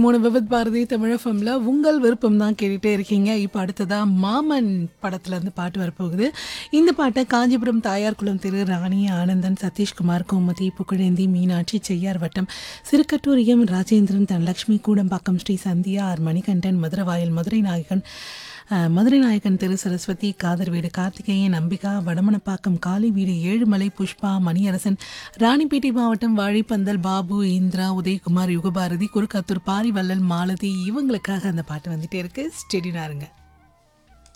மூணு விபத் பாரதி தமிழஃபம்ல உங்கள் விருப்பம் தான் கேட்டுட்டே இருக்கீங்க இப்போ அடுத்ததா மாமன் படத்துல இருந்து பாட்டு வரப்போகுது இந்த பாட்டை காஞ்சிபுரம் தாயார் குளம் திரு ராணி ஆனந்தன் சதீஷ்குமார் கோமதி புகழேந்தி மீனாட்சி செய்யார் வட்டம் சிறுக்கட்டூர் எம் ராஜேந்திரன் தனலட்சுமி கூடம்பாக்கம் ஸ்ரீ சந்தியா ஆர் மணிகண்டன் மதுரவாயல் மதுரை நாயகன் அஹ், மதுரை நாயகன் திரு சரஸ்வதி காதர் வீடு கார்த்திகேயன் அம்பிகா வடமணப்பாக்கம் காளி வீடு ஏழுமலை புஷ்பா மணியரசன் ராணிப்பேட்டை மாவட்டம் வாழைப்பந்தல் பாபு இந்திரா உதயகுமார் யுகபாரதி குறுக்காத்தூர் பாரிவள்ளல் மாலதி இவங்களுக்காக அந்த பாட்டு வந்துட்டே இருக்கு ஸ்டெடினாருங்க